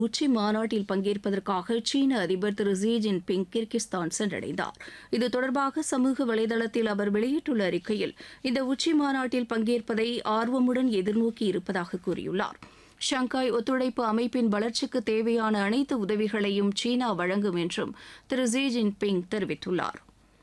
உச்சி மாநாட்டில் பங்கேற்பதற்காக சீன அதிபர் திரு ஜி ஜின்பிங் கிர்கிஸ்தான் சென்றடைந்தார் இது தொடர்பாக சமூக வலைதளத்தில் அவர் வெளியிட்டுள்ள அறிக்கையில் இந்த உச்சி மாநாட்டில் பங்கேற்பதை ஆர்வமுடன் எதிர்நோக்கி இருப்பதாக கூறியுள்ளார் ஷங்காய் ஒத்துழைப்பு அமைப்பின் வளர்ச்சிக்கு தேவையான அனைத்து உதவிகளையும் சீனா வழங்கும் என்றும் திரு ஜி ஜின்பிங் தெரிவித்துள்ளார்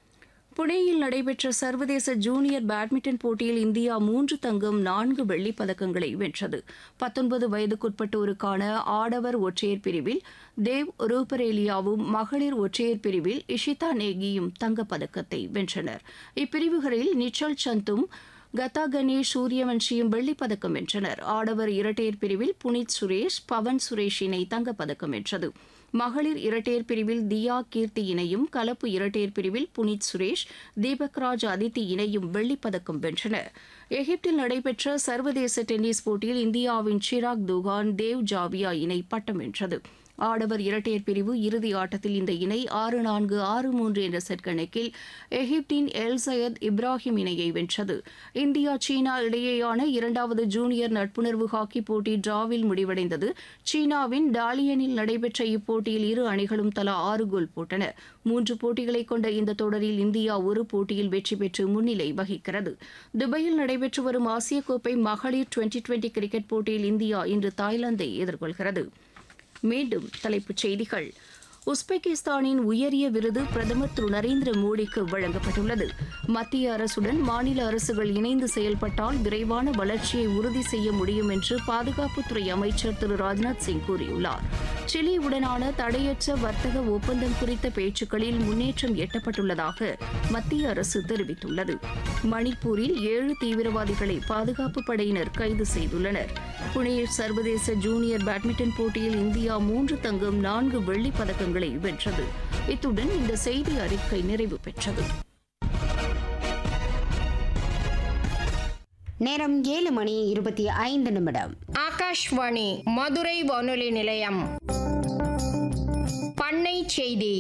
புனேயில் நடைபெற்ற சர்வதேச ஜூனியர் பேட்மிண்டன் போட்டியில் இந்தியா மூன்று தங்கம் நான்கு வெள்ளிப் பதக்கங்களை வென்றது பத்தொன்பது வயதுக்குட்பட்டோருக்கான ஆடவர் ஒற்றையர் பிரிவில் தேவ் ரூபரேலியாவும் மகளிர் ஒற்றையர் பிரிவில் இஷிதா நேகியும் தங்கப்பதக்கத்தை வென்றனர் இப்பிரிவுகளில் நிச்சல் சந்தும் கதா கணேஷ் சூரியவன்ஷியும் வெள்ளிப் பதக்கம் வென்றனர் ஆடவர் இரட்டையர் பிரிவில் புனித் சுரேஷ் பவன் சுரேஷ் இணை தங்கப்பதக்கம் வென்றது மகளிர் இரட்டையர் பிரிவில் தியா கீர்த்தி இணையும் கலப்பு இரட்டையர் பிரிவில் புனித் சுரேஷ் தீபக் ராஜ் அதித்தி இணையும் வெள்ளிப் பதக்கம் வென்றனர் எகிப்தில் நடைபெற்ற சர்வதேச டென்னிஸ் போட்டியில் இந்தியாவின் சிராக் துகான் தேவ் ஜாவியா இணை பட்டம் வென்றது ஆடவர் இரட்டையர் பிரிவு இறுதி ஆட்டத்தில் இந்த இணை ஆறு நான்கு ஆறு மூன்று என்ற செட் கணக்கில் எகிப்தின் எல் சையத் இப்ராஹிம் இணையை வென்றது இந்தியா சீனா இடையேயான இரண்டாவது ஜூனியர் நட்புணர்வு ஹாக்கி போட்டி டிராவில் முடிவடைந்தது சீனாவின் டாலியனில் நடைபெற்ற இப்போட்டியில் இரு அணிகளும் தலா ஆறு கோல் போட்டன மூன்று போட்டிகளை கொண்ட இந்த தொடரில் இந்தியா ஒரு போட்டியில் வெற்றி பெற்று முன்னிலை வகிக்கிறது துபாயில் நடைபெற்று வரும் ஆசிய கோப்பை மகளிர் டுவெண்டி டுவெண்டி கிரிக்கெட் போட்டியில் இந்தியா இன்று தாய்லாந்தை எதிர்கொள்கிறது மீண்டும் தலைப்புச் செய்திகள் உஸ்பெகிஸ்தானின் உயரிய விருது பிரதமர் திரு நரேந்திர மோடிக்கு வழங்கப்பட்டுள்ளது மத்திய அரசுடன் மாநில அரசுகள் இணைந்து செயல்பட்டால் விரைவான வளர்ச்சியை உறுதி செய்ய முடியும் என்று பாதுகாப்புத்துறை அமைச்சர் திரு ராஜ்நாத் சிங் கூறியுள்ளார் சிலியுடனான தடையற்ற வர்த்தக ஒப்பந்தம் குறித்த பேச்சுக்களில் முன்னேற்றம் எட்டப்பட்டுள்ளதாக மத்திய அரசு தெரிவித்துள்ளது மணிப்பூரில் ஏழு தீவிரவாதிகளை பாதுகாப்பு படையினர் கைது செய்துள்ளனர் புனே சர்வதேச ஜூனியர் பேட்மிண்டன் போட்டியில் இந்தியா மூன்று தங்கம் நான்கு வெள்ளிப் பதக்கங்களை வென்றது இத்துடன் இந்த செய்தி அறிக்கை நிறைவு பெற்றது நேரம் ஏழு மணி இருபத்தி ஐந்து நிமிடம் ஆகாஷ்வாணி மதுரை வானொலி நிலையம் பண்ணை செய்தி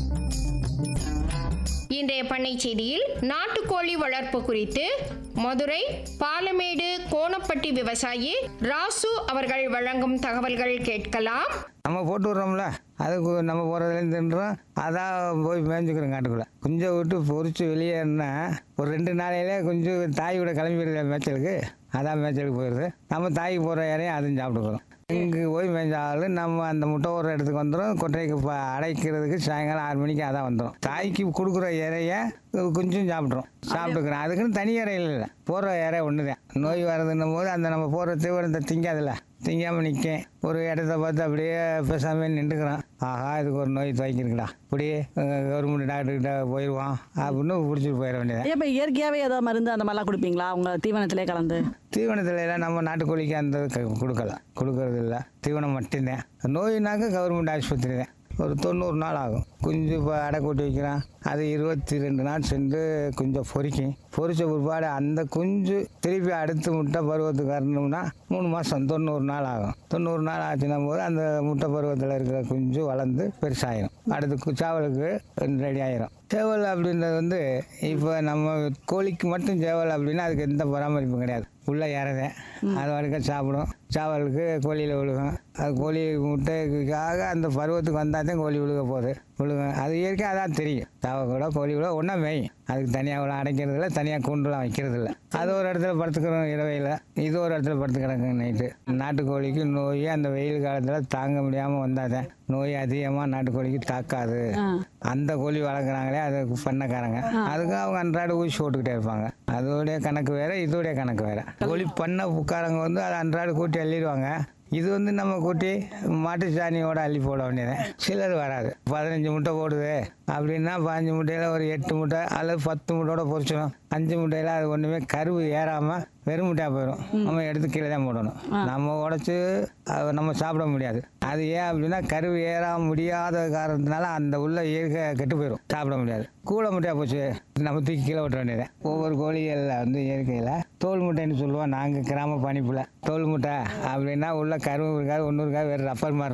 இன்றைய பண்ணை செய்தியில் நாட்டுக்கோழி வளர்ப்பு குறித்து மதுரை பாலமேடு கோணப்பட்டி விவசாயி ராசு அவர்கள் வழங்கும் தகவல்கள் கேட்கலாம் நம்ம போட்டு விட்றோம்ல அதுக்கு நம்ம போகிறதுலேருந்து தின்றோம் அதான் போய் மேய்ஞ்சிக்கிறோம் காட்டுக்குள்ளே குஞ்சை விட்டு பொறிச்சு வெளியேறினா ஒரு ரெண்டு நாளையிலே கொஞ்சம் தாய் விட கிளம்பிடுது மேய்ச்சலுக்கு அதான் மேய்ச்சலுக்கு போயிடுது நம்ம தாய்க்கு போகிற இறையும் அதுவும் சாப்பிட்டுக்கிறோம் இங்கே போய் மேய்ஞ்சாலும் நம்ம அந்த முட்டை ஒரு இடத்துக்கு வந்துடும் கொட்டைக்கு ப- அடைக்கிறதுக்கு சாயங்காலம் ஆறு மணிக்கு அதான் வந்துடும் தாய்க்கு கொடுக்குற இறைய கொஞ்சம் சாப்பிட்றோம் சாப்பிட்டுக்கிறோம் அதுக்குன்னு தனி இறை இல்லை போடுற இறை ஒன்று தான் நோய் வருதுன்னும் போது அந்த நம்ம போடுற தீவிரத்தை திங்காதுல்ல திங்காமல் நிற்கும் ஒரு இடத்த பார்த்து அப்படியே பேசாமல் நின்றுக்கிறான் ஆஹா இதுக்கு ஒரு நோய் துவைக்கிருக்குடா இப்படியே கவர்மெண்ட் டாக்டர்கிட்ட போயிடுவான் அப்படின்னு பிடிச்சிட்டு போயிட வேண்டியது இப்போ இயற்கையாகவே ஏதாவது மருந்து அந்த மாதிரிலாம் கொடுப்பீங்களா உங்க தீவனத்திலே கலந்து தீவனத்துல எல்லாம் நம்ம நாட்டுக்கோழிக்கு அந்த க- கொடுக்கலாம் கொடுக்கறது இல்லை தீவனம் மட்டும்தான் நோயினாக்க கவர்மெண்ட் ஆஸ்பத்திரி தான் ஒரு தொண்ணூறு நாள் ஆகும் குஞ்சு இப்போ அடை கூட்டி வைக்கிறான் அது இருபத்தி ரெண்டு நாள் சென்று குஞ்சை பொறிக்கும் பொறிச்ச பிற்பாடு அந்த குஞ்சு திருப்பி அடுத்து முட்டை பருவத்துக்கு வரணும்னா மூணு மாதம் தொண்ணூறு நாள் ஆகும் தொண்ணூறு நாள் ஆச்சுன்னா போது அந்த முட்டை பருவத்தில் இருக்கிற குஞ்சு வளர்ந்து பெருசாயிரும் அடுத்து கு- சாவலுக்கு ரெடி ஆயிரும் சேவல் அப்படின்றது வந்து இப்போ நம்ம கோழிக்கு மட்டும் சேவல் அப்படின்னா அதுக்கு எந்த பராமரிப்பும் கிடையாது உள்ளே இறதேன் அது வரைக்கும் சாப்பிடும் சாவலுக்கு கோழியில் விழுகும் அது கோழி முட்டைக்காக அந்த பருவத்துக்கு வந்தால் தான் கோழி விழுக போகுது விழுகும் அது இயற்கை அதான் தெரியும் சாவ கூட கோழி கூட ஒன்றா மேயும் அதுக்கு தனியாக கூட அடைக்கிறது இல்லை தனியாக கூண்டுலாம் வைக்கிறது இல்லை அது ஒரு இடத்துல படுத்துக்கிறோம் இரவையில் இது ஒரு இடத்துல படுத்து கிடக்குங்க நைட்டு நாட்டுக்கோழிக்கு நோய் அந்த வெயில் காலத்தில் தாங்க முடியாமல் வந்தாதான் நோய் அதிகமாக நாட்டுக்கோழிக்கு தாக்காது அந்த கோழி வளர்க்குறாங்களே அது பண்ணக்காரங்க அதுக்கு அவங்க அன்றாட ஊசி போட்டுக்கிட்டே இருப்பாங்க அதோடைய கணக்கு வேற இதோடைய கணக்கு வேற கோழி பண்ண உட்காரங்க வந்து அதை அன்றாட கூட்டி அள்ளிடுவாங்க இது வந்து நம்ம கூட்டி மாட்டு சாணியோட அள்ளி போட வேண்டியது சிலது வராது பதினஞ்சு முட்டை போடுது அப்படின்னா பதினஞ்சு முட்டையில் ஒரு எட்டு முட்டை அல்லது பத்து முட்டையோட பொரிச்சிடும் அஞ்சு முட்டையில் அது ஒன்றுமே கருவு ஏறாமல் வெறும் முட்டையாக போயிடும் நம்ம எடுத்து கீழே தான் போடணும் நம்ம உடச்சி அதை நம்ம சாப்பிட முடியாது அது ஏன் அப்படின்னா கருவு ஏற முடியாத காரணத்தினால அந்த உள்ள இயற்கை கெட்டு போயிடும் சாப்பிட முடியாது கூளை முட்டையாக போச்சு நம்ம தூக்கி கீழே விட்ட வேண்டியது ஒவ்வொரு கோழிகளில் வந்து இயற்கையில் தோல் முட்டைன்னு சொல்லுவோம் நாங்கள் கிராம பணிப்புல தோல் முட்டை அப்படின்னா உள்ள கருவு இருக்காது ஒன்றும் இருக்காது வேறு ரப்பர் மாதிரி இருக்கும்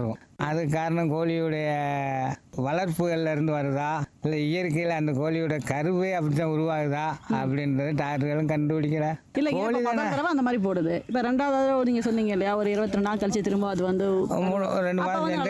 அது காரணம் கோழியுடைய வளர்ப்புகள்ல இருந்து வருதா இல்லை இயற்கையில் அந்த கோழியோட கருவே அப்படித்தான் உருவாகுதா அப்படின்றது டாக்டர்களும் கண்டுபிடிக்கல இல்லைங்க கோழி இப்போ தானே முதல் தடவை அந்த மாதிரி போடுது இப்போ ரெண்டாவது தடவை நீங்கள் சொன்னீங்க இல்லையா ஒரு இருபத்தி ரெண்டு நாள் கழிச்சு திரும்ப அது வந்து மூணு- ரெண்டு அப்ப மாதம் வந்து சென்று